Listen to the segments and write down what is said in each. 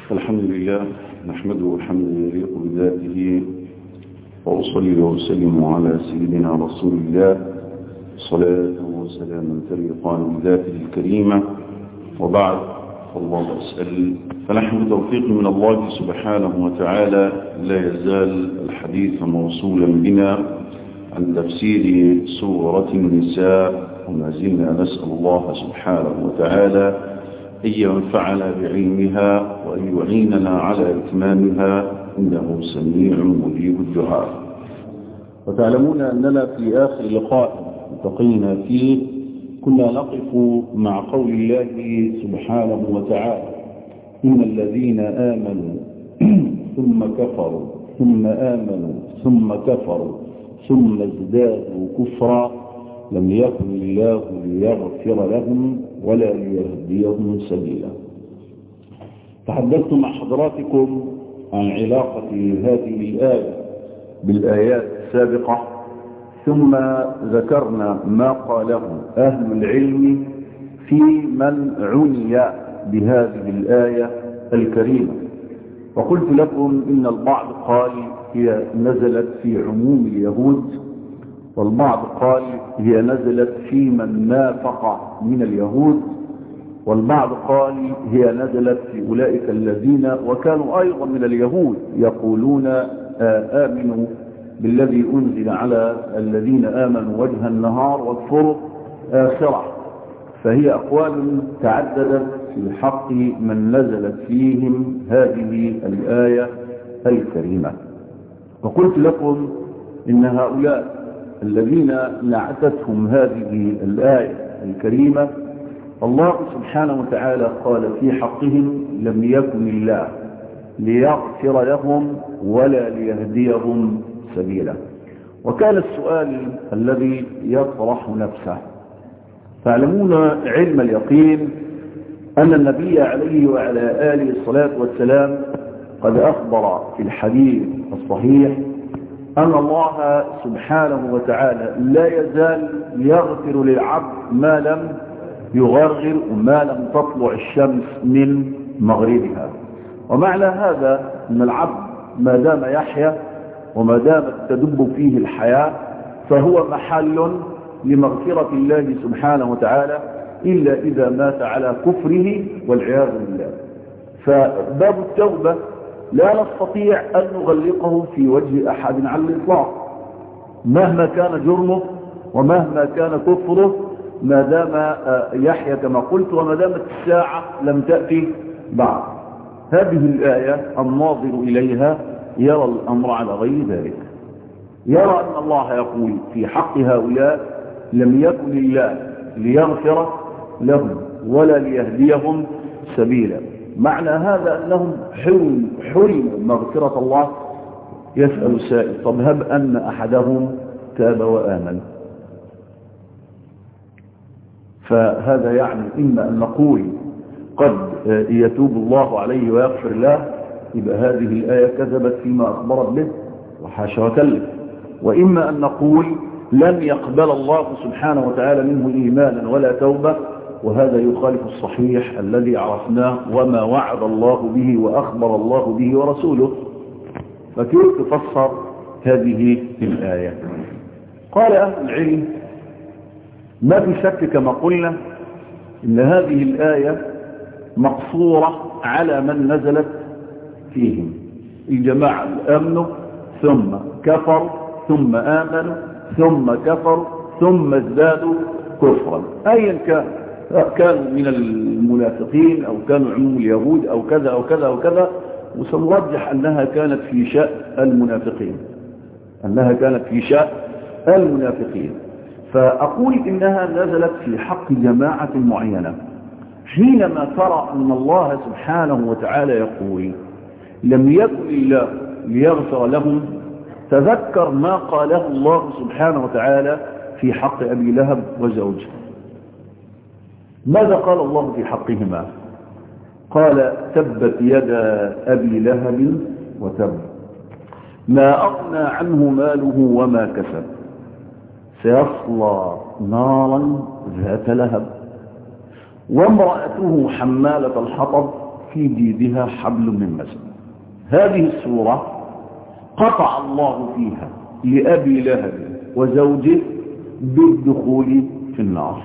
الحمد لله نحمده الحمد يليق بذاته وأصلي وأسلم على سيدنا رسول الله صلاة وسلاما تليقان بذاته الكريمة وبعد فالله أسأل فنحن بتوفيق من الله سبحانه وتعالى لا يزال الحديث موصولا بنا عن تفسير سورة النساء وما زلنا نسأل الله سبحانه وتعالى أن ينفعنا بعلمها وأن يعيننا على إتمامها إنه سميع مجيب الدعاء وتعلمون أننا في آخر لقاء التقينا فيه كنا نقف مع قول الله سبحانه وتعالى إن الذين آمنوا ثم كفروا ثم آمنوا ثم كفروا ثم ازدادوا كفرا لم يكن الله ليغفر لهم ولا ليهديهم سبيلا تحدثت مع حضراتكم عن علاقة هذه الآية بالآيات السابقة ثم ذكرنا ما قاله أهل العلم في من عني بهذه الآية الكريمة وقلت لكم إن البعض قال هي نزلت في عموم اليهود والبعض قال هي نزلت في من نافق من اليهود والبعض قال هي نزلت في أولئك الذين وكانوا أيضا من اليهود يقولون آمنوا بالذي أنزل على الذين آمنوا وجه النهار واكفروا آخرة فهي أقوال تعددت في حق من نزلت فيهم هذه الآية الكريمة وقلت لكم إن هؤلاء الذين نعتتهم هذه الآية الكريمة الله سبحانه وتعالى قال في حقهم لم يكن الله ليغفر لهم ولا ليهديهم سبيلا وكان السؤال الذي يطرح نفسه تعلمون علم اليقين أن النبي عليه وعلى آله الصلاة والسلام قد أخبر في الحديث الصحيح أن الله سبحانه وتعالى لا يزال يغفر للعبد ما لم يغرغر وما لم تطلع الشمس من مغربها ومعنى هذا أن العبد ما دام يحيا وما دامت تدب فيه الحياة فهو محل لمغفرة الله سبحانه وتعالى إلا إذا مات على كفره والعياذ بالله فباب التوبة لا نستطيع أن نغلقه في وجه أحد على الإطلاق مهما كان جرمه ومهما كان كفره ما دام يحيى كما قلت وما دامت الساعة لم تأتي بعد هذه الآية الناظر إليها يرى الأمر على غير ذلك يرى أن الله يقول في حق هؤلاء لم يكن الله ليغفر لهم ولا ليهديهم سبيلا معنى هذا أنهم حرموا حرموا مغفرة الله يسأل السائل طب هب أن أحدهم تاب وآمن فهذا يعني إما أن نقول قد يتوب الله عليه ويغفر له يبقى هذه الآية كذبت فيما أخبرت به وحاشا وكلف وإما أن نقول لن يقبل الله سبحانه وتعالى منه إيمانا ولا توبة وهذا يخالف الصحيح الذي عرفناه وما وعد الله به وأخبر الله به ورسوله فكيف تفسر هذه الآية قال أهل العلم ما في شك كما قلنا إن هذه الآية مقصورة على من نزلت فيهم الجماعة الأمن ثم كفروا ثم آمنوا ثم كفروا ثم ازدادوا كفرا أيا كان كانوا من المنافقين أو كانوا عموم اليهود أو كذا أو كذا أو كذا وسنرجح أنها كانت في شأن المنافقين أنها كانت في شأن المنافقين فأقول إنها نزلت في حق جماعة معينة حينما ترى أن الله سبحانه وتعالى يقول لم يكن الله ليغفر لهم تذكر ما قاله الله سبحانه وتعالى في حق أبي لهب وزوجه ماذا قال الله في حقهما قال تبت يدا أبي لهب وتب ما أغنى عنه ماله وما كسب سيصلى نارا ذات لهب وامرأته حمالة الحطب في جيدها حبل من مسد هذه السورة قطع الله فيها لأبي لهب وزوجه بالدخول في النار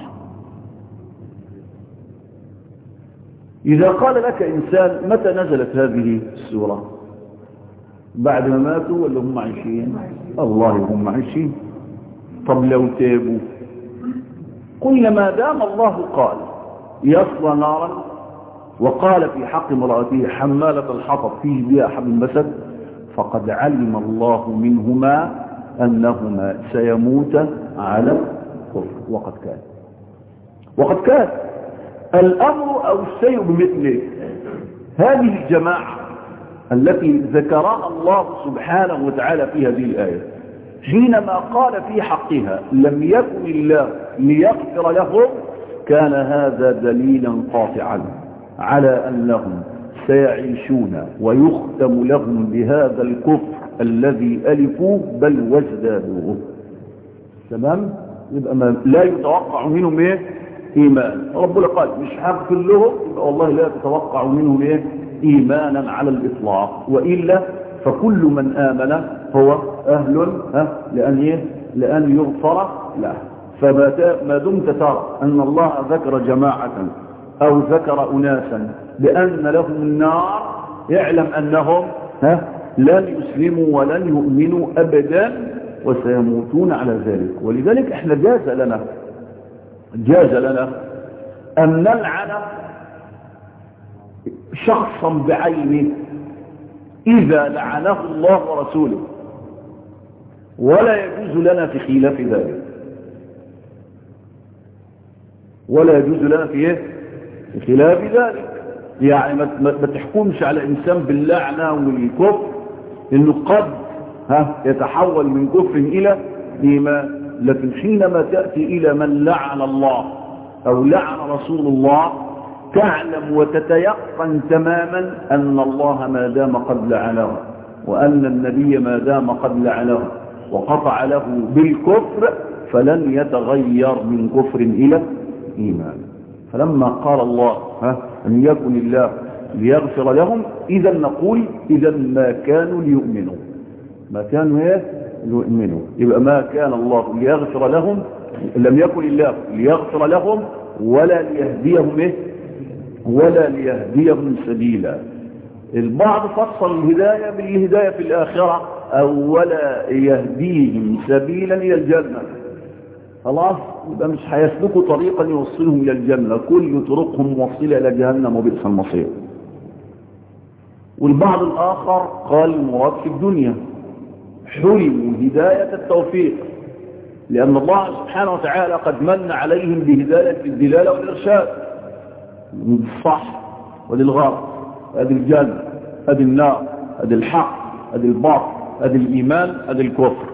إذا قال لك إنسان متى نزلت هذه السورة بعد ما ماتوا ولا هم عايشين الله هم عايشين طب لو تابوا قلنا ما دام الله قال يصلى نارا وقال في حق امرأته حمالة الحطب فيه بها حبل المسد فقد علم الله منهما أنهما سيموت على كفر وقد كان وقد كان الأمر أو الشيء بمثله هذه الجماعة التي ذكرها الله سبحانه وتعالى في هذه الآية حينما قال في حقها لم يكن الله ليغفر لهم كان هذا دليلا قاطعا على أنهم سيعيشون ويختم لهم بهذا الكفر الذي ألفوه بل وازدادوه تمام يبقى ما لا يتوقع منهم ايه ايمان ربنا قال مش هغفر لهم يبقى والله لا تتوقع منهم ايه ايمانا على الاطلاق والا فكل من امن هو اهل ها لان ايه لان يغفر له فما دمت ترى ان الله ذكر جماعه او ذكر اناسا بان لهم النار اعلم انهم ها لن يسلموا ولن يؤمنوا ابدا وسيموتون على ذلك ولذلك احنا جاز لنا جاز لنا ان نلعن شخصا بعينه اذا لعنه الله ورسوله ولا يجوز لنا في خلاف ذلك ولا يجوز لنا في ايه في خلاف ذلك يعني ما تحكمش على انسان باللعنه والكفر انه قد ها يتحول من كفر الى ايمان لكن حينما تاتي الى من لعن الله او لعن رسول الله تعلم وتتيقن تماما ان الله ما دام قد لعنه وان النبي ما دام قد لعنه وقطع له بالكفر فلن يتغير من كفر الى ايمان فلما قال الله ها ان يكن الله ليغفر لهم اذا نقول اذا ما كانوا ليؤمنوا ما كانوا ايه ليؤمنوا يبقى ما كان الله ليغفر لهم لم يكن الله ليغفر لهم ولا ليهديهم ايه ولا ليهديهم سبيلا البعض فصل الهداية بالهداية في الآخرة أو ولا يهديهم سبيلا إلى الجنة خلاص يبقى مش هيسلكوا طريقا يوصلهم إلى الجنة كل طرقهم موصلة إلى جهنم وبئس المصير والبعض الآخر قال المراد في الدنيا حرموا هداية التوفيق لأن الله سبحانه وتعالى قد من عليهم بهداية الدلالة والإرشاد للصح وللغرب هذه الجنة هذه النار هذه الحق هذه الباطل هذه الإيمان هذه الكفر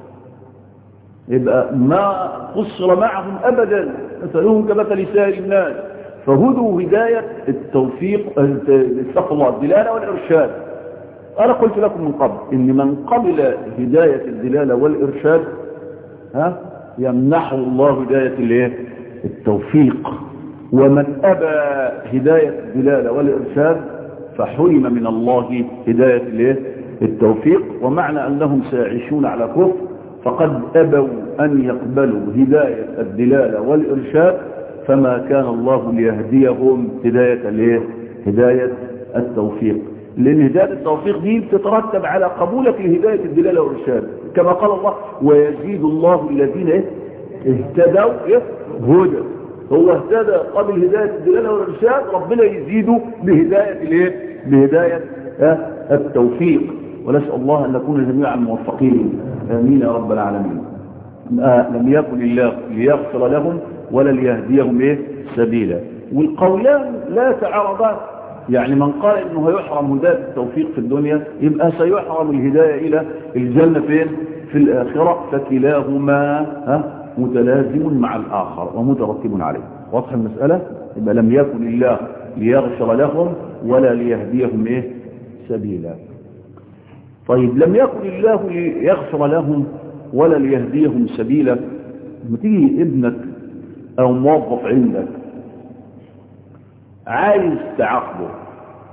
يبقى ما قصر معهم أبدا مثلهم كمثل سائر الناس فهدوا هداية التوفيق استغفر الله الدلالة والإرشاد أنا قلت لكم من قبل إن من قبل هداية الدلالة والإرشاد ها يمنحه الله هداية الايه التوفيق ومن أبى هداية الدلالة والإرشاد فحرم من الله هداية الايه التوفيق ومعنى أنهم سيعيشون على كفر فقد أبوا أن يقبلوا هداية الدلالة والإرشاد فما كان الله ليهديهم هداية الايه هداية التوفيق لأن هداية التوفيق دي بتترتب على قبولك لهداية الدلالة والإرشاد كما قال الله ويزيد الله الذين إيه؟ اهتدوا إيه؟ هدى هو اهتدى قبل هداية الدلالة والإرشاد ربنا يزيده بهداية الايه بهداية اه التوفيق ونسأل الله أن نكون جميعا موفقين آمين يا رب العالمين آه لم يكن الله ليغفر لهم ولا ليهديهم إيه سبيلا والقولان لا تعارضان يعني من قال انه هيحرم هداية التوفيق في الدنيا يبقى سيحرم الهداية الى الجنة فين في الاخرة فكلاهما ها متلازم مع الاخر ومترتب عليه واضح المسألة يبقى لم يكن الله ليغفر لهم ولا ليهديهم ايه سبيلا طيب لم يكن الله ليغفر لهم ولا ليهديهم سبيلا لما تيجي ابنك او موظف عندك عايز تعاقبه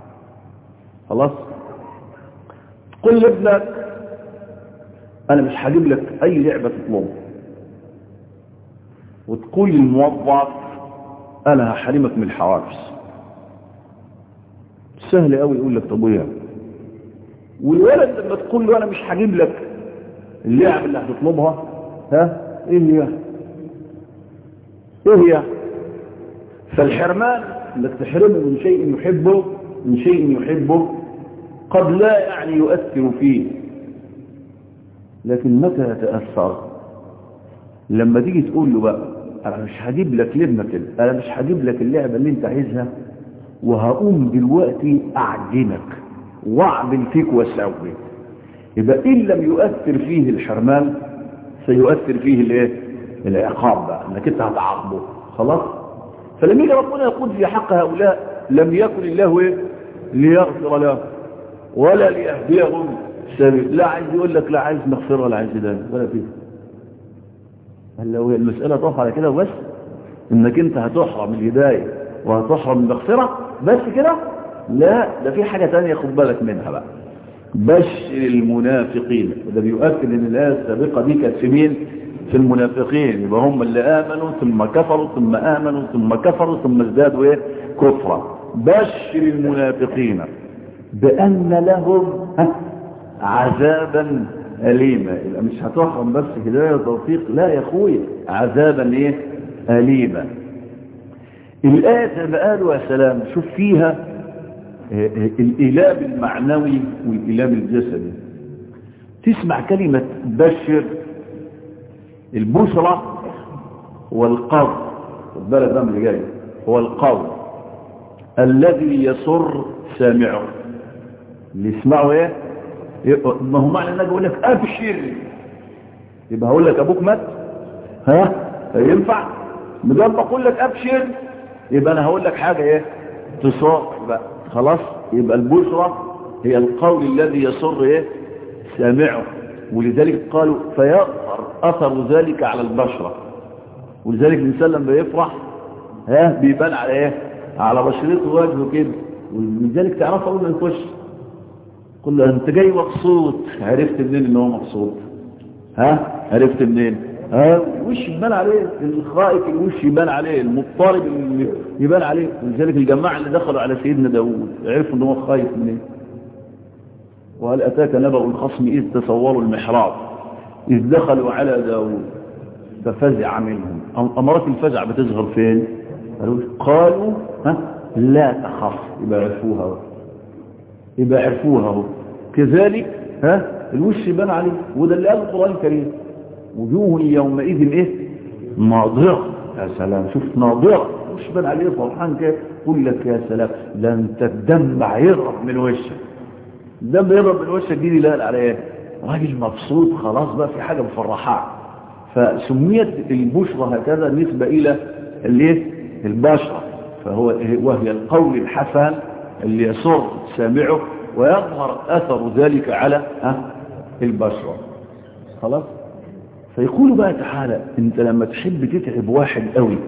خلاص قل لابنك انا مش هجيب لك اي لعبة تطلبها وتقول للموظف انا هحرمك من الحوافز سهل قوي يقول لك طب وياه والولد لما تقول له انا مش هجيب لك اللعب اللي هتطلبها ها ايه هي ايه هي فالحرمان انك تحرمه من شيء يحبه من شيء يحبه قد لا يعني يؤثر فيه لكن متى يتأثر لما تيجي تقول له بقى انا مش هجيب لك لابنك انا مش هجيب لك اللعبة اللي انت عايزها وهقوم دلوقتي اعجنك واعمل فيك واسوي يبقى ان لم يؤثر فيه الحرمان سيؤثر فيه الايه العقاب بقى انك انت هتعاقبه خلاص فلما يجي ربنا يقول في حق هؤلاء لم يكن الله ايه ليغفر له ولا ليهديهم سبيل لا عايز يقول لك لا عايز مغفره ولا عايز هدايه ولا فيه هل لو المساله تقف على كده بس انك انت هتحرم الهدايه وهتحرم المغفره بس كده لا ده في حاجه ثانيه خد بالك منها بقى بشر المنافقين وده بيؤكد ان الايه السابقه دي كانت في مين في المنافقين يبقى هم اللي امنوا ثم كفروا ثم امنوا ثم كفروا ثم ازدادوا ايه كفرا بشر المنافقين بان لهم عذابا أليما يبقى مش هتحرم بس هداية وتوفيق لا يا اخويا عذابا ايه أليما الآية زي ما قالوا يا سلام شوف فيها الإيلام المعنوي والإيلام الجسدي تسمع كلمة بشر البشرة والقول البلد ده اللي جاي هو القول الذي يسر سامعه اللي يسمعه ايه ما هو معنى انك اقول لك ابشر يبقى هقول لك ابوك مات ها ينفع بدل ما اقول لك ابشر يبقى انا هقول لك حاجه ايه تصاق بقى خلاص يبقى البشرى هي القول الذي يسر ايه سامعه ولذلك قالوا فيظهر اثر ذلك على البشره ولذلك الانسان لما يفرح ها بيبان على ايه على بشرته وجهه كده ولذلك تعرف اول ما يخش قل له انت جاي مبسوط عرفت منين ان هو مبسوط ها عرفت منين ها وش يبان عليه الخائف الوش يبان عليه المضطرب يبان عليه ولذلك الجماعه اللي دخلوا على سيدنا داوود عرفوا ان هو خايف منين وهل اتاك نبأ الخصم اذ تصوروا المحراب اذ دخلوا على داوود ففزع منهم امارات الفزع بتظهر فين قالوا ها لا تخف يبقى عرفوها يبقى عرفوها اهو كذلك ها الوش يبان عليه وده اللي قاله القران الكريم وجوه يومئذ ايه ناضره يا سلام شوف ناضره وش بان عليه فرحان كده يقول لك يا سلام ده انت الدم يهرب من وشك الدم يهرب من وشك دي لا على ايه راجل مبسوط خلاص بقى في حاجه مفرحاه فسميت البشرى هكذا نسبه الى الايه البشره فهو وهي القول الحسن اللي يسر سامعه ويظهر اثر ذلك على البشره خلاص فيقول بقى تعالى انت لما تحب تتعب واحد قوي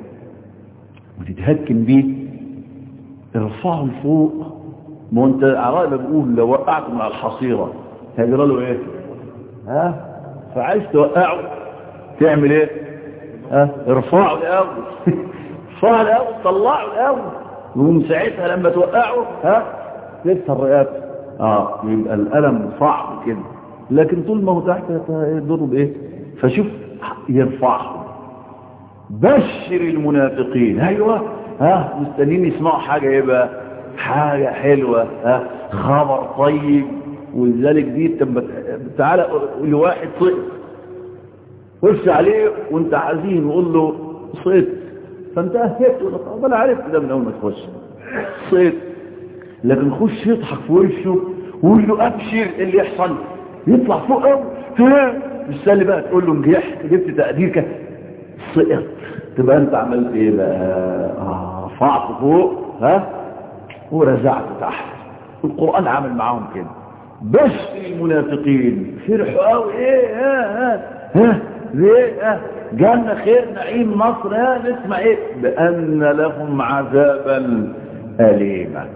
وتتهكم بيه ارفعه لفوق ما انت عرائب بقول لو وقعته مع الحصيرة هيجرى له ايه ها فعايز توقعه تعمل ايه ها ارفعه الاول ارفعه الاول طلعه الاول ومن ساعتها لما توقعه ها تكسر رقبته اه يبقى الالم صعب كده لكن طول ما هو تحت يضر بايه فشوف يرفعهم بشر المنافقين ايوه ها مستنيين يسمعوا حاجه ايه بقى حاجه حلوه ها خبر طيب ولذلك دي تم تعالى لواحد صئت خش عليه وانت عايزين وقول له صئت فانت اهيت ولا انا عرفت ده من اول ما تخش صئت لكن خش يضحك في وشه وقول له ابشر اللي يحصل يطلع فوق قوي مستني بقى تقول له نجحت جبت تقدير كده سقط تبقى انت عملت ايه بقى آه رفعت فوق ها ورزعت تحت القرآن عامل معاهم كده بس المنافقين فرحوا قوي ايه ها ها ها ليه ها جنة خير نعيم مصر ها نسمع ايه بأن لهم عذابا أليما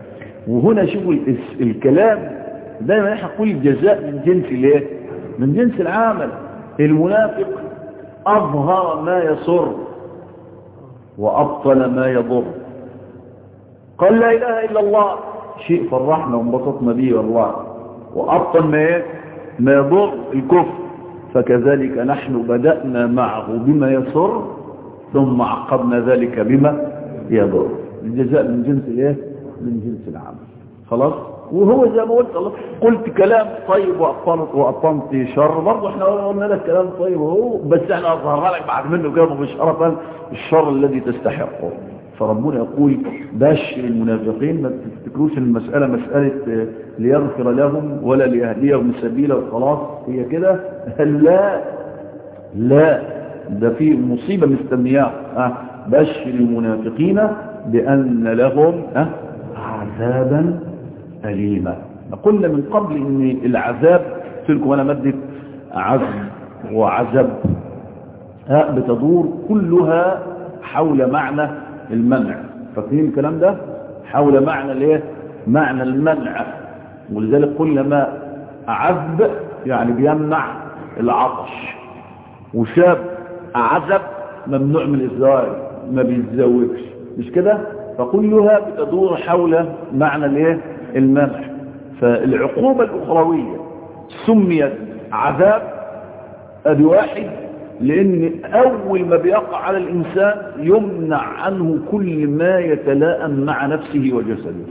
وهنا شوفوا الس- الكلام دايما احنا نقول الجزاء من جنس الايه من جنس العمل المنافق اظهر ما يسر وابطل ما يضر قال لا اله الا الله شيء فرحنا وانبسطنا به والله وابطل ما ايه ما يضر الكفر فكذلك نحن بدأنا معه بما يسر ثم عقبنا ذلك بما يضر الجزاء من جنس الايه من جنس العمل خلاص وهو زي ما قلت الله قلت كلام طيب وأبطلت وأبطلت شر برضه احنا قلنا لك كلام طيب وهو بس احنا أظهرها لك بعد منه كده مباشرة الشر الذي تستحقه فربنا يقول بشر المنافقين ما تفتكروش ان المسألة مسألة آه، ليغفر لهم ولا ليهديهم سبيلا وخلاص هي كده لا لا ده في مصيبة مستنياه أه بشر المنافقين بأن لهم أه عذابا أليما قلنا من قبل ان العذاب تلكم انا مادة عذب وعذب ها بتدور كلها حول معنى المنع فاكرين الكلام ده حول معنى الايه معنى المنع ولذلك قلنا ما عذب يعني بيمنع العطش وشاب عذب ممنوع من الزواج ما بيتزوجش مش كده فكلها بتدور حول معنى الايه المنع فالعقوبة الأخروية سميت عذاب ادي واحد لان اول ما بيقع على الانسان يمنع عنه كل ما يتلائم مع نفسه وجسده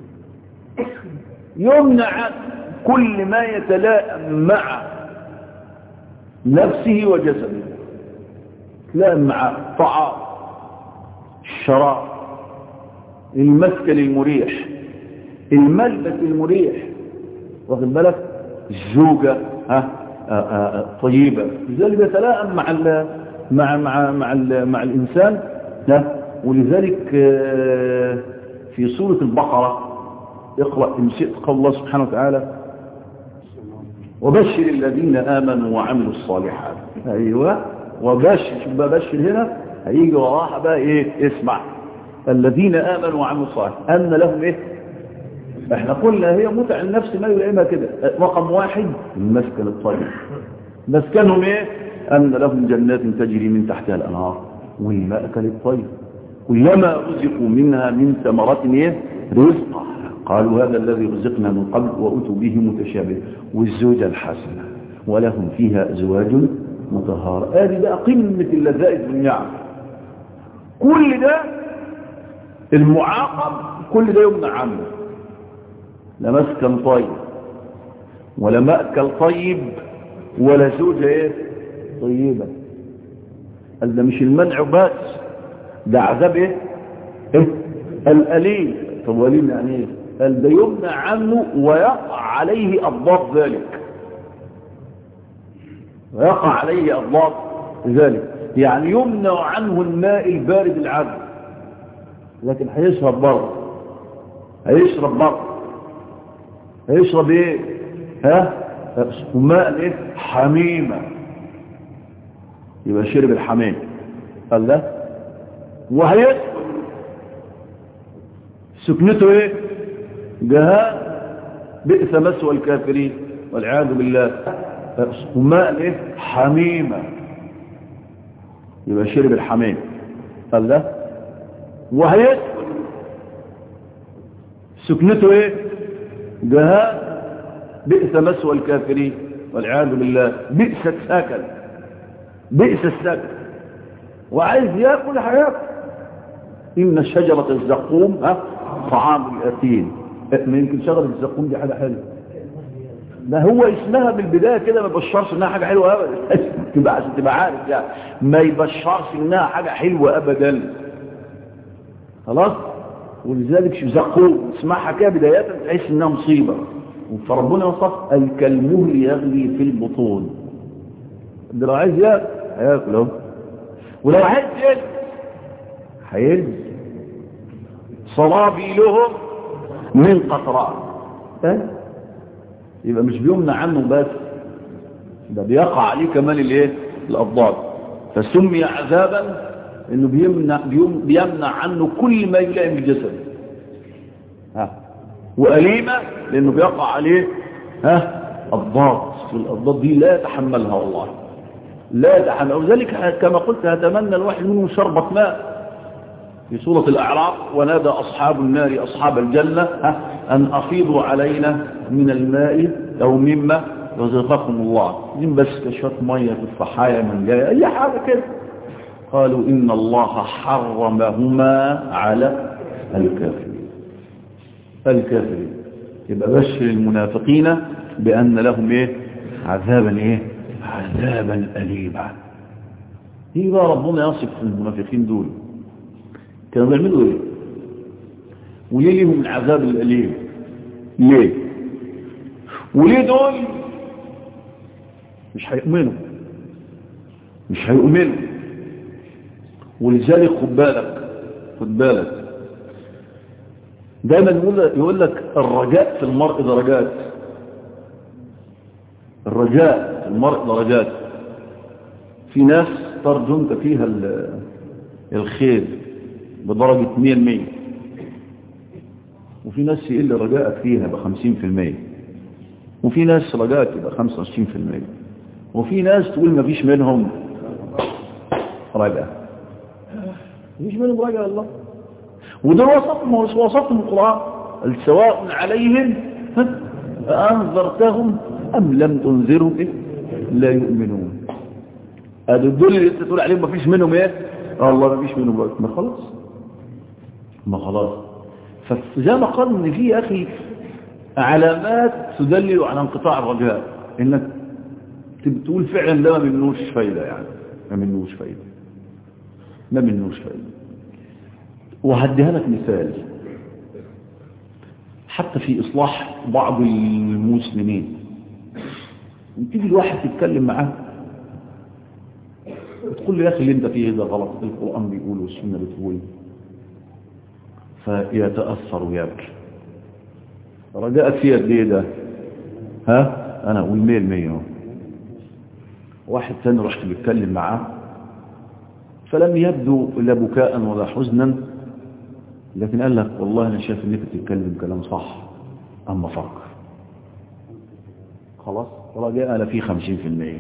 يمنع عنه كل ما يتلائم مع نفسه وجسده تلائم مع طعام الشراب المسكن المريح الملبس المريح واخد بالك الزوجة ها آآ آآ طيبة لذلك يتلائم مع ال مع مع مع ال مع الإنسان ها ولذلك في سورة البقرة اقرأ إن شئت قول الله سبحانه وتعالى وبشر الذين آمنوا وعملوا الصالحات أيوة وبشر شوف بقى بشر هنا هيجي وراها بقى إيه اسمع الذين آمنوا وعملوا الصالحات أن لهم إيه احنا قلنا هي متع النفس ما يلائمها كده رقم واحد المسكن الطيب مسكنهم ايه ان لهم جنات تجري من تحتها الانهار والمأكل الطيب كلما رزقوا منها من ثمرات ايه رزقا قالوا هذا الذي رزقنا من قبل واتوا به متشابه والزوجة الحسنة ولهم فيها ازواج مطهرة هذه بقى قمة اللذائذ والنعم كل ده المعاقب كل ده يمنع عنه لا مسكن طيب ولا مأكل طيب ولا زوجة ايه طيبة قال ده مش المنع بس ده عذاب ايه ايه الأليم طب وليم يعني ايه قال ده يمنع عنه ويقع عليه أضباط ذلك ويقع عليه أضباط ذلك يعني يمنع عنه الماء البارد العذب لكن هيشرب برضه هيشرب برضه هيشرب ايه ها ماء ايه حميمة يبقى شرب الحميم قال لا وهيسكن سكنته ايه جهاء بئس مسوى الكافرين والعياذ بالله ماء ايه حميمة يبقى شرب الحميم قال لا وهيسكن سكنته ايه جهاء بئس مسوى الكافرين والعياذ بالله بئس السكن بئس السكن وعايز ياكل هياكل ان شجره الزقوم ها طعام الاثيم ما يمكن شجره الزقوم دي حاجه حلوه ده هو اسمها بالبدايه كده ما يبشرش انها حاجه حلوه ابدا تبقى عشان تبقى عارف يعني ما يبشرش انها حاجه حلوه ابدا خلاص ولذلك زقوم اسمعها كده بداية تحس انها مصيبة فربنا وصف أي كالمهل يغلي في البطون ده لو عايز ياكل هياكل اهو ولو عايز يلبس هيلبس صلابيلهم من قطران ها يبقى مش بيمنع عنه بس ده بيقع عليه كمان الايه الأضداد فسمي عذابا انه بيمنع بيمنع عنه كل ما يلائم الجسد ها وأليمة لأنه بيقع عليه ها الضاد الضاد دي لا يتحملها والله لا يتحمل وذلك كما قلت هتمنى الواحد منهم شربة ماء في سورة الأعراف ونادى أصحاب النار أصحاب الجنة ها أن أفيضوا علينا من الماء أو مما رزقكم الله دين بس كشوت مية تفحايا من جاية أي حاجة كده قالوا إن الله حرمهما على الكافرين الكافرين يبقى بشر المنافقين بأن لهم إيه عذابا إيه عذابا أليما دي بقى ربنا يصف المنافقين دول كانوا بيعملوا إيه وليه لهم العذاب الأليم ليه وليه دول مش هيؤمنوا مش هيؤمنوا ولذلك خد بالك خد بالك دايما يقول يقول لك الرجاء في المرء درجات الرجاء في المرء درجات في ناس ترجو انت فيها الخير بدرجة 100% وفي ناس يقل رجاءك فيها ب 50% وفي ناس رجاءك يبقى 25% وفي ناس تقول ما فيش منهم رجاء مفيش منهم رجاء الله ودول وصفهم وصفهم القرآن سواء عليهم أنذرتهم أم لم تنذرهم إيه؟ لا يؤمنون دول اللي انت تقول عليهم ما فيش منهم ايه الله ما فيش منهم ما خلاص ما خلاص فزي ما قال ان في اخي علامات تدلل على انقطاع الرجاء انك تقول فعلا ده ما منوش فايدة يعني ما منوش فايدة ما منوش فايدة وهديها لك مثال حتى في إصلاح بعض المسلمين تيجي الواحد تتكلم معاه وتقول له يا أخي اللي انت فيه ده غلط القرآن بيقول والسنة بتقول فيتأثر ويبكي رجاءك فيه قد ايه ده ها انا اقول ميل مية واحد تاني رحت بتكلم معاه فلم يبدو لا بكاء ولا حزنا لكن قال لك والله انا شايف انك بتتكلم كلام صح اما فكر خلاص رجاء انا فيه خمسين في المية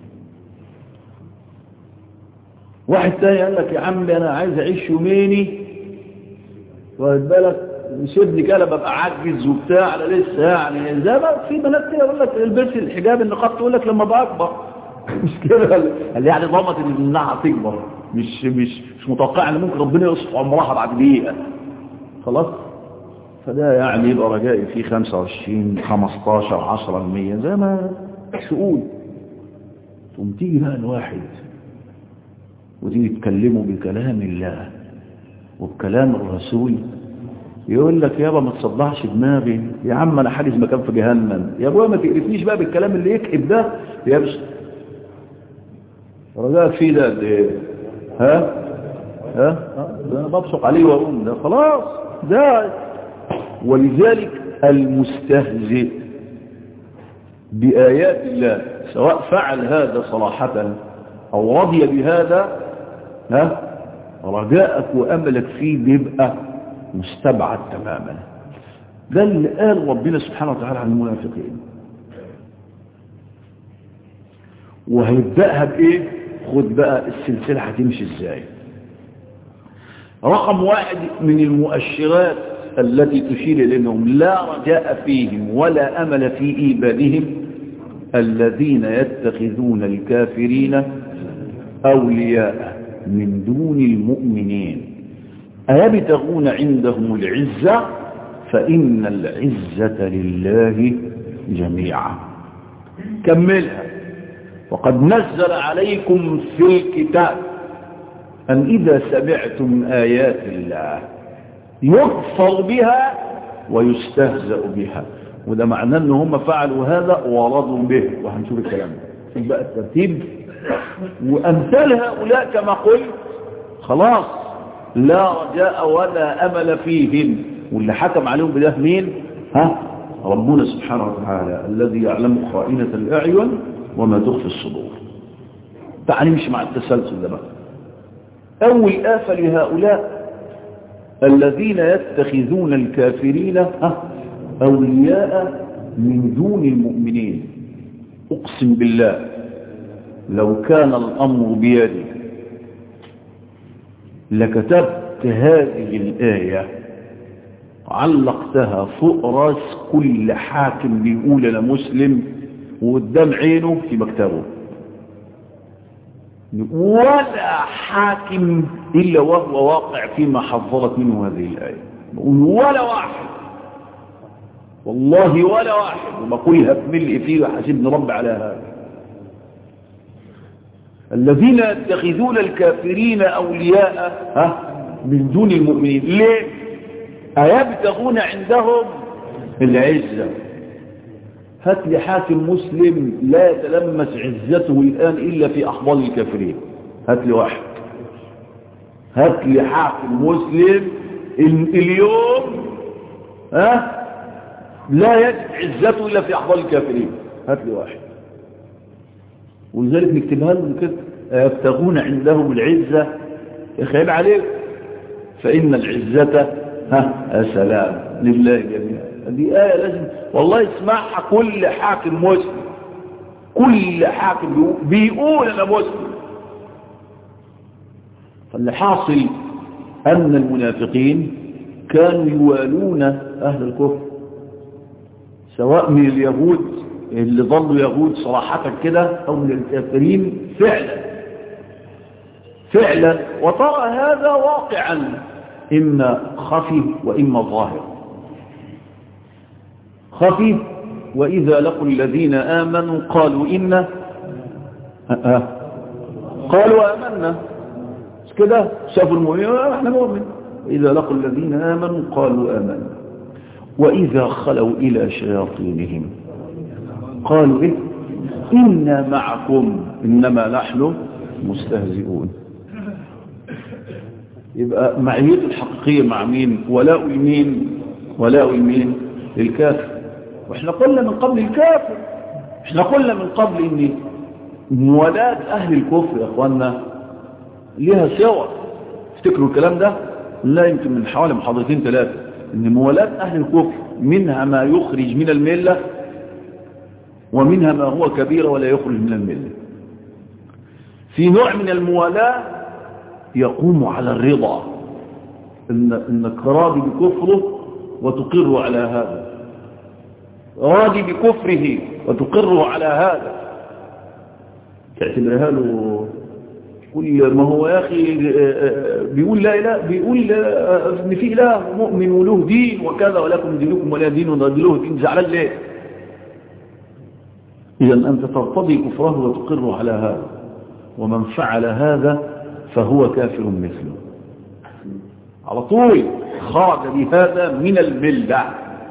واحد تاني قال لك يا عمي انا عايز اعيش يوميني واخد بالك يسيبني كده ببقى عجز وبتاع انا لسه يعني زي ما في بنات كده يقول لك البسي الحجاب النقاب تقول لك لما بكبر مش كده اللي يعني ضمت ان النعه تكبر مش مش مش متوقع ان ممكن ربنا يصف عمرها بعد دقيقه خلاص فده يعني يبقى رجائي فيه 25 15 10% زي ما تقول تقوم تيجي بقى الواحد وتيجي تكلمه بكلام الله وبكلام الرسول يقول لك يابا ما تصدعش دماغي يا عم انا حاجز مكان في جهنم يا ابويا ما تقرفنيش بقى بالكلام اللي يكئب ده يا بس رجاءك فيه ده قد ايه ها ها انا ببصق عليه واقوم ده خلاص ده ولذلك المستهزئ بآيات الله سواء فعل هذا صراحة أو رضي بهذا ها رجاءك وأملك فيه بيبقى مستبعد تماما ده اللي قال ربنا سبحانه وتعالى عن المنافقين وهيبدأها بإيه خد بقى السلسلة هتمشي إزاي رقم واحد من المؤشرات التي تشير إلى أنهم لا رجاء فيهم ولا أمل في إيبادهم الذين يتخذون الكافرين أولياء من دون المؤمنين أيبتغون عندهم العزة فإن العزة لله جميعا كملها وقد نزل عليكم في الكتاب أن إذا سمعتم آيات الله يكفر بها ويستهزأ بها وده معناه ان هم فعلوا هذا ورضوا به وهنشوف الكلام ده بقى الترتيب وأمثال هؤلاء كما قلت خلاص لا رجاء ولا أمل فيهم واللي حكم عليهم بده مين ها ربنا سبحانه وتعالى الذي يعلم خائنة الأعين وما تخفي الصدور تعالى نمشي مع التسلسل ده بقى أول آفة لهؤلاء الذين يتخذون الكافرين ها أولياء من دون المؤمنين أقسم بالله لو كان الأمر بيدي لكتبت هذه الآية علقتها فوق راس كل حاكم بيقول أنا مسلم وقدام عينه في مكتبه ولا حاكم إلا وهو واقع فيما حذرت منه هذه الآية بقول ولا واحد والله ولا واحد وبقولها بملء فيه وحسبني رب على هذا الذين يتخذون الكافرين أولياء ها من دون المؤمنين ليه أيبتغون عندهم العزة هات لي حاكم مسلم لا يتلمس عزته الآن إلا في أحضان الكافرين هات لي واحد هات لي حاكم مسلم اليوم ها لا يجد عزته إلا في أحضان الكافرين هات لي واحد ولذلك نكتبها لهم كده يبتغون عندهم العزة يخيب عليك فإن العزة ها سلام لله جميعا دي آية لازم والله يسمعها كل حاكم مسلم كل حاكم بيقول أنا مسلم فاللي حاصل أن المنافقين كانوا يوالون أهل الكفر سواء من اليهود اللي ظلوا يهود صراحة كده أو من الكافرين فعلا فعلا وترى هذا واقعا إما خفي وإما ظاهر خفي وإذا لقوا الذين آمنوا قالوا إنا أه. قالوا آمنا كده شافوا المؤمنين احنا مؤمن إذا لقوا الذين آمنوا قالوا آمنا وإذا خلوا إلى شياطينهم قالوا إيه إنا معكم إنما نحن مستهزئون يبقى معيته الحقيقية مع مين ولاء المين ولاء المين للكافر واحنا قلنا من قبل الكافر احنا قلنا من قبل ان موالاة اهل الكفر يا اخوانا ليها صور افتكروا الكلام ده لا يمكن من حوالي محاضرتين ثلاثة ان موالاة اهل الكفر منها ما يخرج من الملة ومنها ما هو كبير ولا يخرج من الملة في نوع من الموالاة يقوم على الرضا إن انك راضي بكفره وتقر على هذا راضي بكفره وتقر على هذا تعتبرها له كل ما هو يا أخي بيقول لا إله بيقول إن في إله مؤمن وله دين وكذا ولكم دينكم ولا دين ولا دين زعلان ليه إذا أنت ترتضي كفره وتقر على هذا ومن فعل هذا فهو كافر مثله على طول خرج بهذا من الملة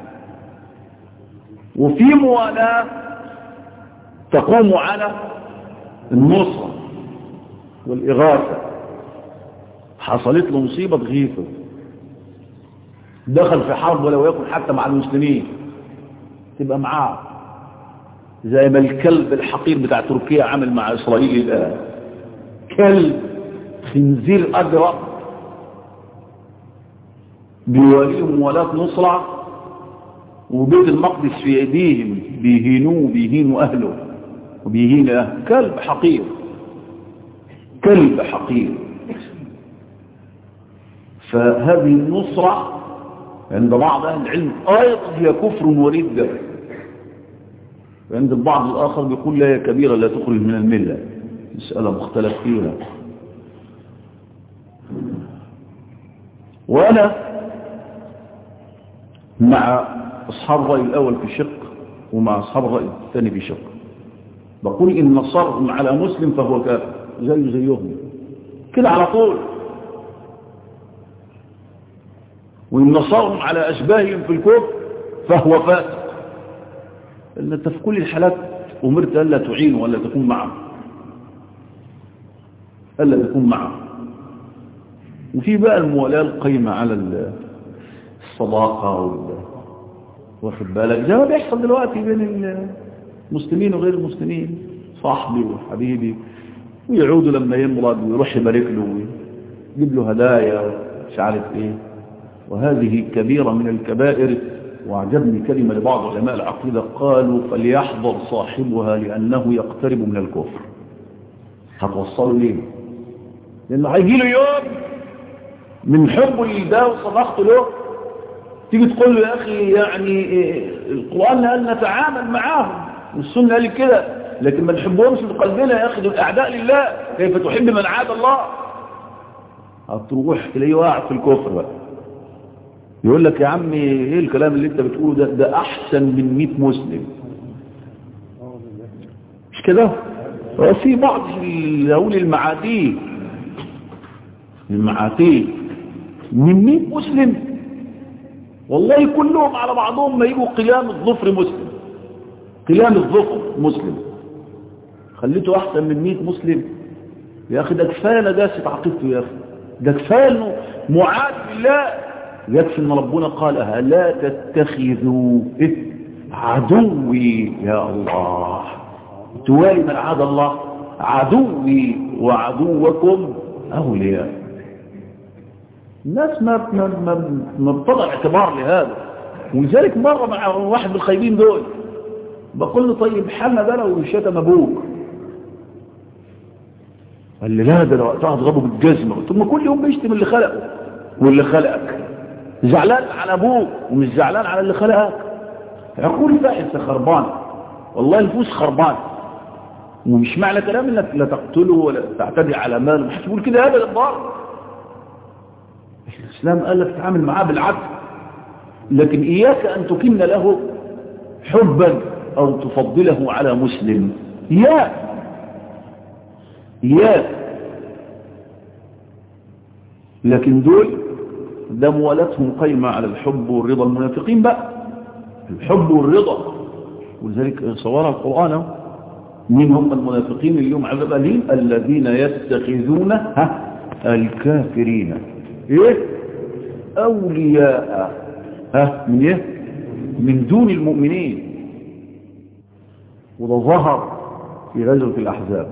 وفي موالاة تقوم على النصرة والإغاثة حصلت له مصيبة تغيثه دخل في حرب ولو يكن حتى مع المسلمين تبقى معاه زي ما الكلب الحقير بتاع تركيا عمل مع إسرائيل الآن كلب خنزير أجرأ بيواليهم موالاة نصرة وبيت المقدس في ايديهم بيهينوه بيهينوا اهله وبيهين اهله كلب حقير كلب حقير فهذه النصرة عند بعض اهل العلم ايضا هي كفر وردة وعند البعض الاخر بيقول لا هي كبيرة لا تخرج من الملة مسألة مختلف فيها وانا مع أصحاب الرأي الأول في شق ومع أصحاب الرأي الثاني في شق بقول إن نصرهم على مسلم فهو كافر زيه زيهم كده على طول وإن نصرهم على أشباههم في الكفر فهو فاسق إن أنت في كل الحالات أمرت ألا تعين ولا تكون معه ألا تكون معه وفي بقى الموالاة القيمة على الصداقة وال واخد بالك زي ما بيحصل دلوقتي بين المسلمين وغير المسلمين صاحبي وحبيبي ويعودوا لما يمرض ويروح يبارك له ويجيب له هدايا مش عارف ايه وهذه كبيرة من الكبائر وعجبني كلمة لبعض علماء العقيدة قالوا فليحذر صاحبها لأنه يقترب من الكفر هتوصله ليه لأنه هيجي له يوم من حبه لله وصداقته له تيجي تقول له يا أخي يعني القرآن قال نتعامل معاهم والسنة قال كده لكن ما نحبهمش بقلبنا يا أخي دول أعداء لله كيف تحب من عاد الله هتروح تلاقيه واقع في الكفر بقى يقول لك يا عمي ايه الكلام اللي انت بتقوله ده ده احسن من 100 مسلم مش كده وفي بعض اقول المعاتيه المعاتيه من 100 مسلم والله كلهم على بعضهم ما يجوا قيام الظفر مسلم قيام الظفر مسلم خليته احسن من 100 مسلم يا اخي ده كفايه نجاسه عقيدته يا اخي ده كفايه انه معاد بالله يكفي ان ربنا قالها لا تتخذوا إيه؟ عدوي يا الله توالي من عاد الله عدوي وعدوكم اولياء الناس ما ما ما, ما بتضع اعتبار لهذا ولذلك مره مع واحد من الخايبين دول بقول له طيب حالنا ده لو شتم ابوك قال لي لا ده لو وقتها اضربه بالجزمه قلت له كل يوم بيشتم اللي خلقه واللي خلقك زعلان على ابوك ومش زعلان على اللي خلقك عقول فاحسه خربان والله الفوس خربان ومش معنى كلام انك لا تقتله ولا تعتدي على ماله مش تقول كده ابدا ضار الاسلام قال لك تتعامل معاه بالعدل لكن اياك ان تكن له حبا او تفضله على مسلم اياك اياك لكن دول ده موالاتهم قايمة على الحب والرضا المنافقين بقى الحب والرضا ولذلك صورها القرآن مين هم المنافقين اليوم عذاب أليم الذين يتخذون ها الكافرين ايه أولياء ها من ايه من دون المؤمنين وده ظهر في غزوة الأحزاب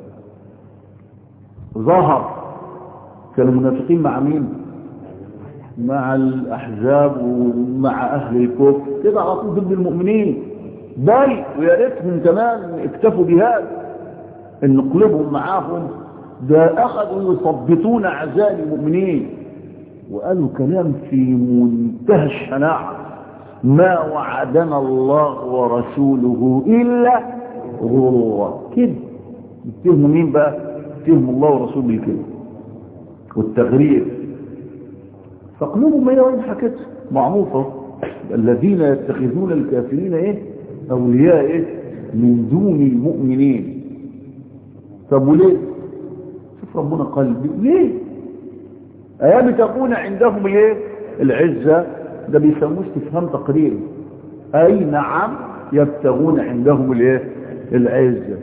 ظهر كانوا المنافقين مع مين مع الأحزاب ومع أهل الكفر كده على طول ضد المؤمنين بل ويا ريتهم كمان اكتفوا بهذا ان قلوبهم معاهم ده أخذوا يثبطون أعزاء المؤمنين وقالوا كلام في منتهى الشناعة ما وعدنا الله ورسوله إلا غرورا كده يتهموا مين بقى يتهموا الله ورسوله بالكده والتغرير فقلوبهم هي وين حكت معروفة الذين يتخذون الكافرين ايه اولياء ايه من دون المؤمنين طب وليه شوف ربنا قال ليه أيبتغون عندهم الايه العزة ده بيسموه استفهام تقريري اي نعم يبتغون عندهم الايه العزة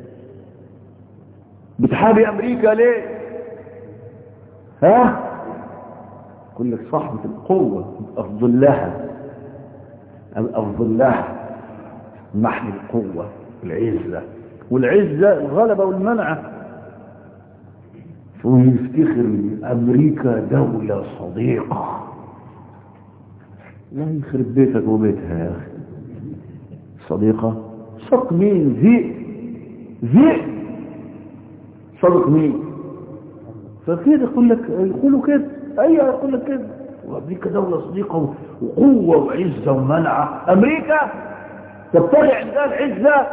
بتحابي امريكا ليه ها يقول لك صاحبة القوة افضل لها افضل لها محن القوة العزة والعزة الغلبة والمنعة ويفتخر امريكا دولة صديقة لا يخرب بيتك وبيتها يا اخي صديقة صدق مين ذئب ذئب صدق مين فكده يقول لك يقولوا كده ايوه يقول لك كده وامريكا دولة صديقة وقوة وعزة ومنعة امريكا تبتغي عندها العزة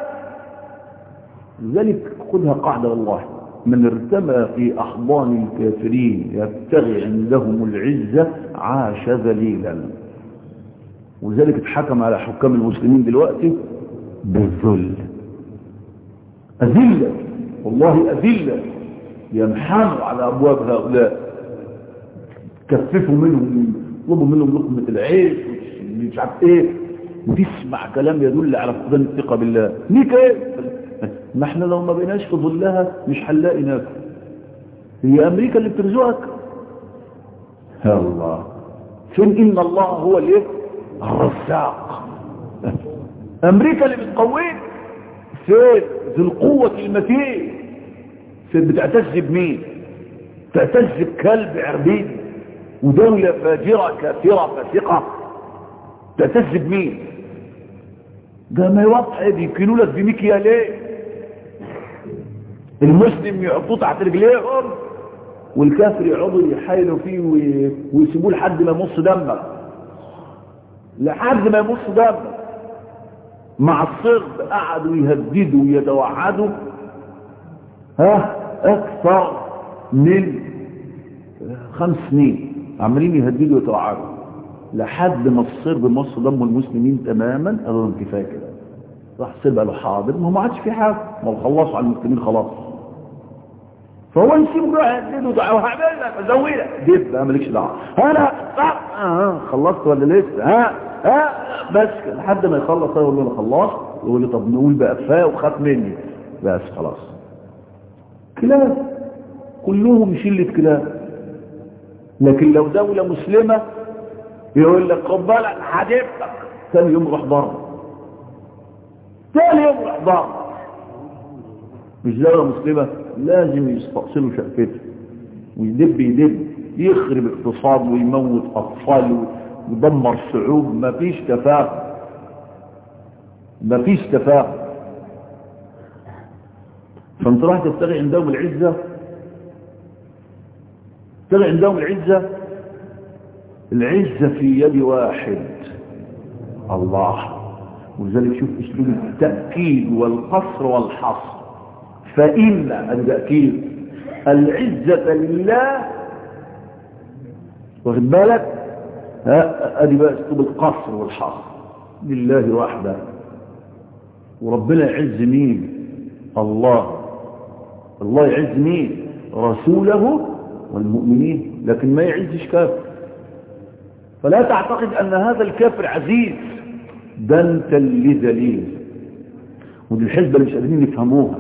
لذلك خذها قاعدة والله من ارتمى في أحضان الكافرين يبتغي عندهم العزة عاش ذليلا ولذلك اتحكم على حكام المسلمين دلوقتي بالذل أذلة والله أذلة ينحنوا على أبواب هؤلاء كففوا منهم يطلبوا منهم لقمة العيش مش عارف ايه وتسمع كلام يدل على فقدان الثقة بالله ليك ايه ما احنا لو ما بقيناش في ظلها مش هنلاقي ناكل هي امريكا اللي بترزقك يا الله فين ان الله هو الايه الرزاق امريكا اللي بتقويك فين ذي القوة المتين فين بتعتز بمين تعتز بكلب عربيد ودولة فاجرة كافرة فاسقة تعتز بمين ده ما يوضح بيكيلوا لك بميكيا ليه المسلم يحطوه تحت رجليهم والكافر يقعدوا يحايلوا فيه ويسيبوه لحد ما يمص دمك لحد ما يمص دمك مع الصرب قعدوا يهددوا ويتوعدوا ها اكثر من خمس سنين عمالين يهددوا ويتوعدوا لحد ما الصرب مص دم المسلمين تماما قالوا لهم كفايه كده راح الصرب قالوا حاضر ما هو ما عادش في حاجه ما هو خلصوا على المسلمين خلاص فهو يسيبه يروح يهدده دعوه هعمل لك ازوي لك دب بقى مالكش دعوه انا صح اه خلصت ولا لسه ها ها بس لحد ما يخلص يقول له انا خلصت يقول لي طب نقول بقى كفايه وخاف مني بس خلاص كلاب كلهم شله كلاب لكن لو دولة مسلمة يقول لك خد بالك هجيبك ثاني يوم روح بره ثاني يوم روح بره مش دولة مسلمة لازم يستأصلوا شقفته ويدب يدب يخرب اقتصاد ويموت أطفال ويدمر شعوب مفيش كفاءة مفيش كفاءة فانت راح تبتغي عندهم العزة تبتغي عندهم العزة العزة في يد واحد الله ولذلك شوف اسلوب التأكيد والقصر والحصر فإن التأكيد العزة لله واخد بالك ادي بقى اسلوب القصر والحصر لله وحده وربنا يعز مين الله الله يعز مين رسوله والمؤمنين لكن ما يعزش كافر فلا تعتقد ان هذا الكافر عزيز ده انت اللي ذليل ودي الحزبة اللي مش قادرين يفهموها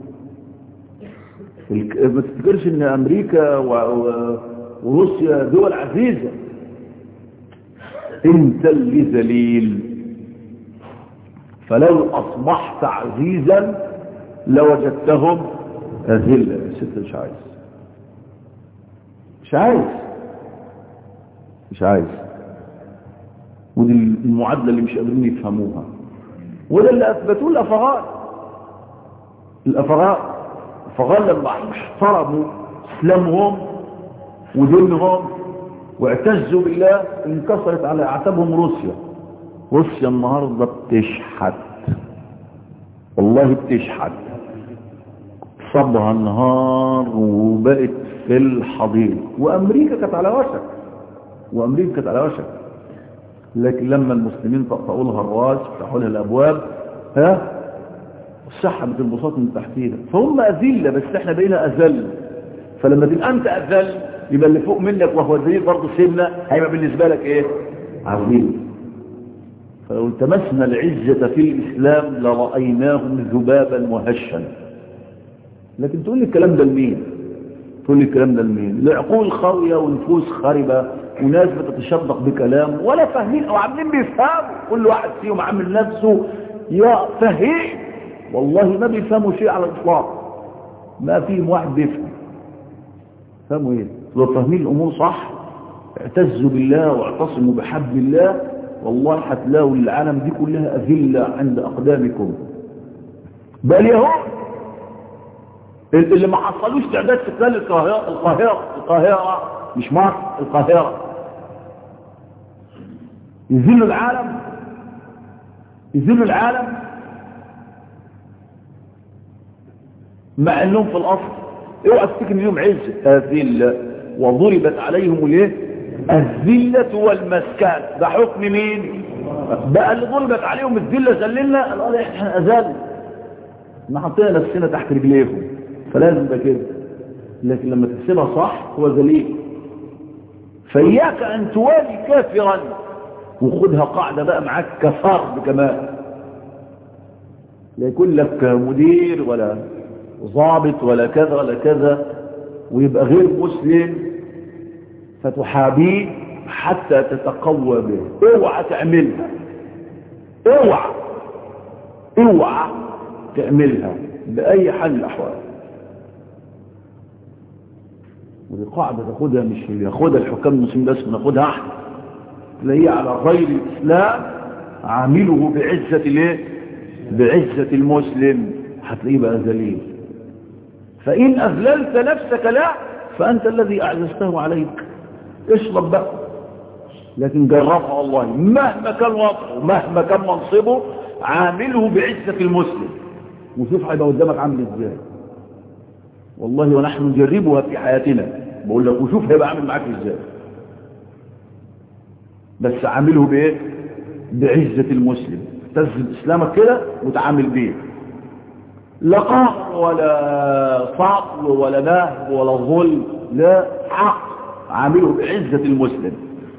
ما تفتكرش ان امريكا وروسيا دول عزيزة انت اللي ذليل فلو اصبحت عزيزا لوجدتهم اذلة ست مش عايز مش عايز مش عايز ودي المعادلة اللي مش قادرين يفهموها وده اللي اثبتوه الافغان الافغان الافغان لما احترموا اسلامهم ودينهم واعتزوا بالله انكسرت على اعتابهم روسيا روسيا النهاردة بتشحت والله بتشحت صبها النهار وبقت في الحضيض وامريكا كانت على وشك وامريكا كانت على وشك لكن لما المسلمين طقطقوا لها الراس فتحوا لها الابواب ها سحبت البساط من تحتينا فهم اذله بس احنا بقينا اذل فلما تبقى انت اذل يبقى اللي فوق منك وهو ذليل برضه سنه هيبقى بالنسبه لك ايه عظيم فلو التمسنا العزة في الإسلام لرأيناهم ذبابا مهشا لكن تقول لي الكلام ده لمين تقول لي الكلام ده لمين لعقول خاوية ونفوس خاربة وناس بتتشدق بكلام ولا فاهمين او عاملين بيفهموا كل واحد فيهم عامل نفسه يا فهيم والله ما بيفهموا شيء على الاطلاق ما فيهم واحد بيفهم فهموا ايه لو فاهمين الامور صح اعتزوا بالله واعتصموا بحبل الله والله هتلاقوا العالم دي كلها أذلة عند أقدامكم بل يهود اللي ما حصلوش تعداد سكان القاهرة القاهرة القاهرة مش مصر القاهرة يذلوا العالم يذلوا العالم مع انهم في الاصل اوعى تفتكر انهم عزة اذلة وضربت عليهم الايه الذلة والمسكان ده حكم مين بقى اللي ضربت عليهم الذلة ذللنا القال احنا اذل ما حطينا نفسنا تحت رجليهم فلازم ده كده لكن لما تحسبها صح هو ذليل فإياك أن توالي كافرا وخدها قاعدة بقى معاك كفرد كمان لا يكون لك مدير ولا ضابط ولا كذا ولا كذا ويبقى غير مسلم فتحابيه حتى تتقوى به اوعى تعملها اوعى اوعى تعملها بأي حال الأحوال ودي قاعدة تاخدها مش ياخدها الحكام المسلمين بس ناخدها احنا تلاقيها على غير الإسلام عامله بعزة الايه بعزة المسلم هتلاقيه بقى ذليل فإن أذللت نفسك لا فأنت الذي أعززته عليك اشرب بقى لكن جربها الله مهما كان وضعه مهما كان منصبه عامله بعزة المسلم وشوف هيبقى قدامك عامل ازاي والله ونحن نجربها في حياتنا بقول لك وشوف هيبقى عامل معاك ازاي بس عامله بايه بعزة المسلم تثبت اسلامك كده وتعامل بيه لا قهر ولا فضل ولا نهب ولا ظلم لا حق عامله بعزة المسلم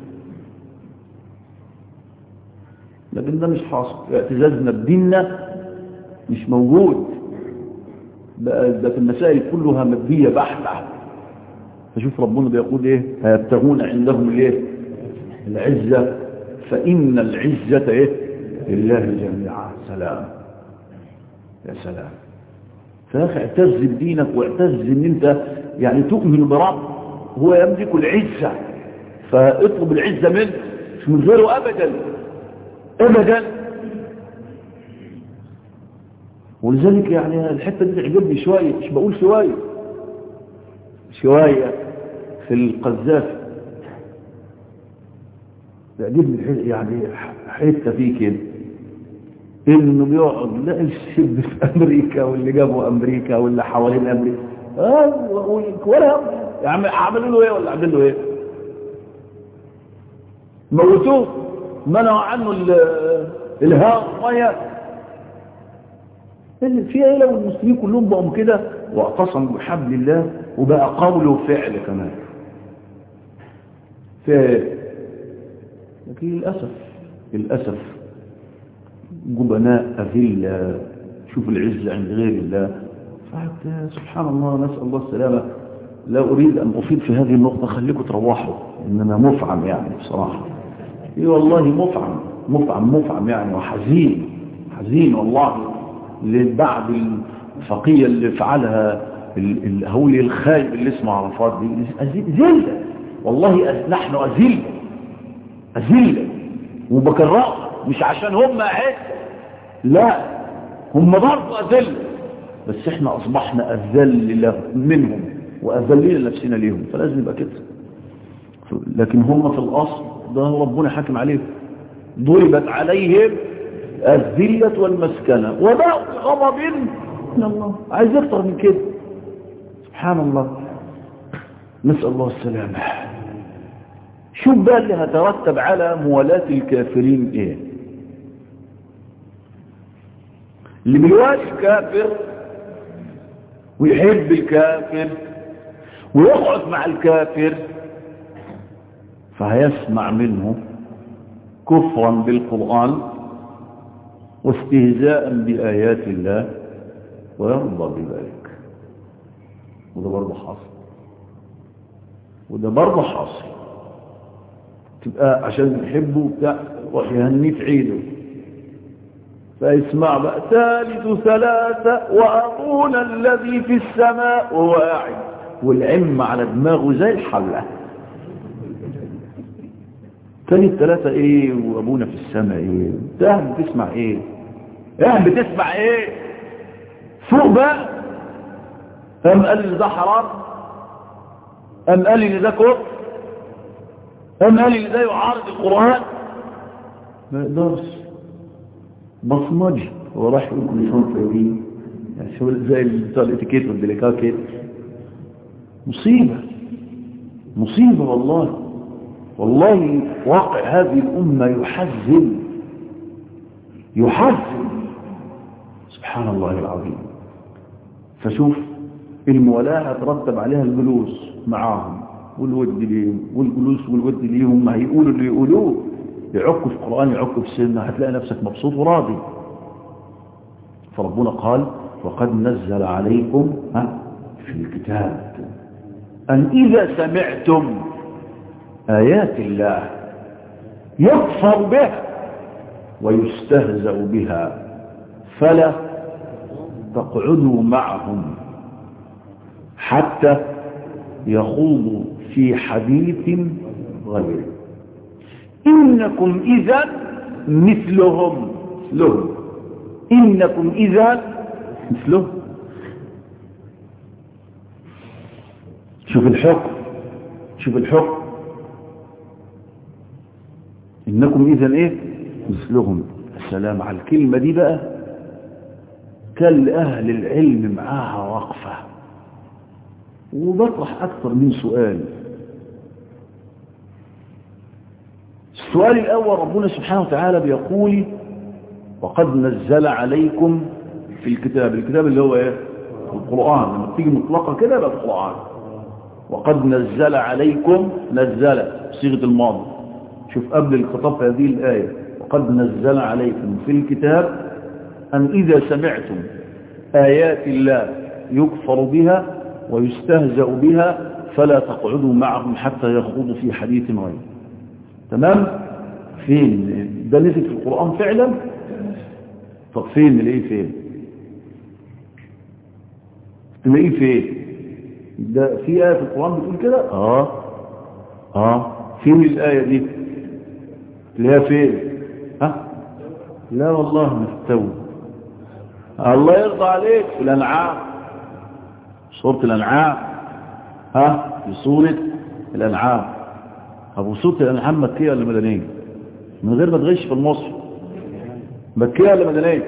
لكن ده مش حاصل اعتزازنا بديننا مش موجود بقى ده في المسائل كلها مادية بحتة فشوف ربنا بيقول ايه هيبتغون عندهم الايه العزة فإن العزة ايه لله جميعا سلام يا سلام فاخي اعتز بدينك واعتز ان انت يعني تؤمن برب هو يملك العزة فاطلب العزة منه مش من غيره ابدا ابدا ولذلك يعني الحتة دي تعجبني شوية مش بقول شوية شوية في القذافي تعجبني يعني حتة فيه كده انه بيقعد لا الشب في امريكا واللي جابوا امريكا واللي حوالين امريكا اه ولا هم عملوا له ايه ولا عملوا له ايه موتوه منعوا عنه الهواء والميه في ايه لو المسلمين كلهم بقوا كده واعتصموا بحبل الله وبقى قول وفعل كمان في لكن للاسف للاسف جبناء أذلة شوف العزة عند غير الله فحتى سبحان الله نسأل الله السلامة لا أريد أن أفيد في هذه النقطة خليكم تروحوا إنما مفعم يعني بصراحة إيه والله مفعم مفعم مفعم يعني وحزين حزين والله لبعض الفقية اللي فعلها الهولي الخايب اللي اسمه عرفات دي ذلة والله نحن أذلة أذلة وبكررها مش عشان هم عز لا هم برضه أذل بس احنا أصبحنا أذل منهم وأذلين نفسنا ليهم فلازم يبقى كده لكن هم في الأصل ده ربنا حاكم عليهم ضربت عليهم الذلة والمسكنة وباءوا بغضب من الله عايز اكتر من كده سبحان الله نسأل الله السلامة شوف بقى اللي هترتب على موالاة الكافرين ايه اللي بيوالي الكافر ويحب الكافر ويقعد مع الكافر فهيسمع منه كفرا بالقرآن واستهزاء بآيات الله ويرضى بذلك وده برضه حاصل وده برضه حاصل تبقى عشان نحبه بتاع يهنيه في عيده فيسمع بقى ثالث ثلاثة وأبونا الذي في السماء واعد والعم على دماغه زي الحلة ثالث ثلاثة ايه وأبونا في السماء ايه ده بتسمع ايه ايه بتسمع ايه فوق بقى أم قال لي ده حرام أم قال لي ده كفر أم قال لي ده يعارض القرآن ما يقدرش بصمجي هو راح يقول كل سنة طيبين يعني شو زي بتاع الاتيكيت والديليكا كده مصيبة مصيبة والله والله واقع هذه الأمة يحزن يحزن سبحان الله العظيم فشوف المولاة هترتب عليها الجلوس معاهم والود ليهم والجلوس والود ليهم ما هيقولوا اللي يقولوه يعكوا في القرآن يعكوا في السنة هتلاقي نفسك مبسوط وراضي فربنا قال وقد نزل عليكم ها في الكتاب أن إذا سمعتم آيات الله يكفر بها ويستهزأ بها فلا تقعدوا معهم حتى يخوضوا في حديث غيره إنكم إذا مثلهم مثلهم إنكم إذا مثلهم شوف الحكم شوف الحكم إنكم إذا إيه مثلهم السلام على الكلمة دي بقى كان لأهل العلم معاها وقفة وبطرح أكثر من سؤال السؤال الأول ربنا سبحانه وتعالى بيقول وقد نزل عليكم في الكتاب الكتاب اللي هو ايه القرآن لما تيجي مطلقة كده يبقى القرآن وقد نزل عليكم نزل صيغة الماضي شوف قبل الخطاب في هذه الآية وقد نزل عليكم في الكتاب أن إذا سمعتم آيات الله يكفر بها ويستهزأ بها فلا تقعدوا معهم حتى يخوضوا في حديث غيره تمام فين ده نزل في القرآن فعلا طب فين الايه فين تلاقيه فين ده في آية في القرآن بتقول كده اه اه فين الآية دي تلاقيها فين ها لا والله مستوى الله يرضى عليك في الأنعام سورة الأنعام ها في سورة الأنعام أبو سورة الأنعام مكية ولا مدنية من غير ما تغش في المصر مكية ولا مدنية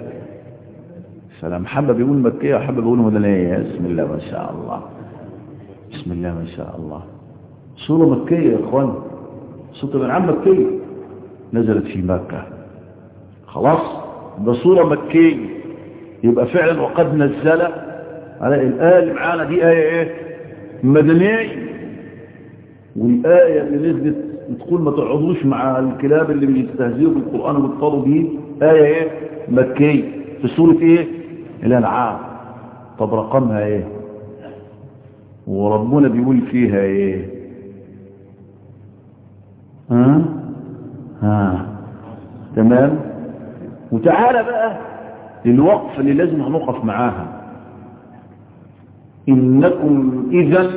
سلام حبة بيقول مكية وحبة بيقول مدنية بسم الله ما شاء الله بسم الله ما شاء الله سورة مكية يا اخوان سورة الأنعام مكية نزلت في مكة خلاص ده سورة مكية يبقى فعلا وقد نزل على الآية اللي معانا دي آية ايه مدنية والآية اللي نزلت تقول ما تقعدوش مع الكلاب اللي بيستهزئوا بالقرآن وبيطلوا به آية ايه مكية في سورة ايه الأنعام طب رقمها ايه وربنا بيقول فيها ايه ها ها تمام وتعالى بقى للوقف اللي لازم هنقف معاها إنكم إذا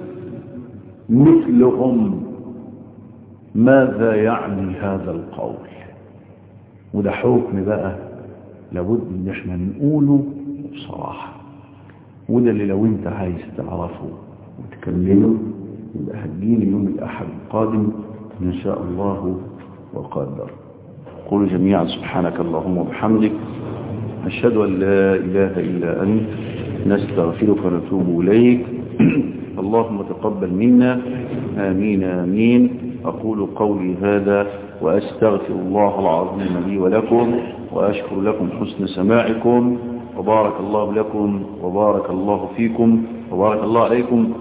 مثلهم ماذا يعني هذا القول وده حكم بقى لابد ان احنا نقوله بصراحة وده اللي لو انت عايز تعرفه وتكمله يبقى هتجيني يوم الأحد القادم إن شاء الله وقدر قولوا جميعا سبحانك اللهم وبحمدك أشهد أن لا إله إلا أنت نستغفرك ونتوب إليك اللهم تقبل منا آمين آمين أقول قولي هذا وأستغفر الله العظيم لي ولكم وأشكر لكم حسن سماعكم وبارك الله لكم وبارك الله فيكم وبارك الله عليكم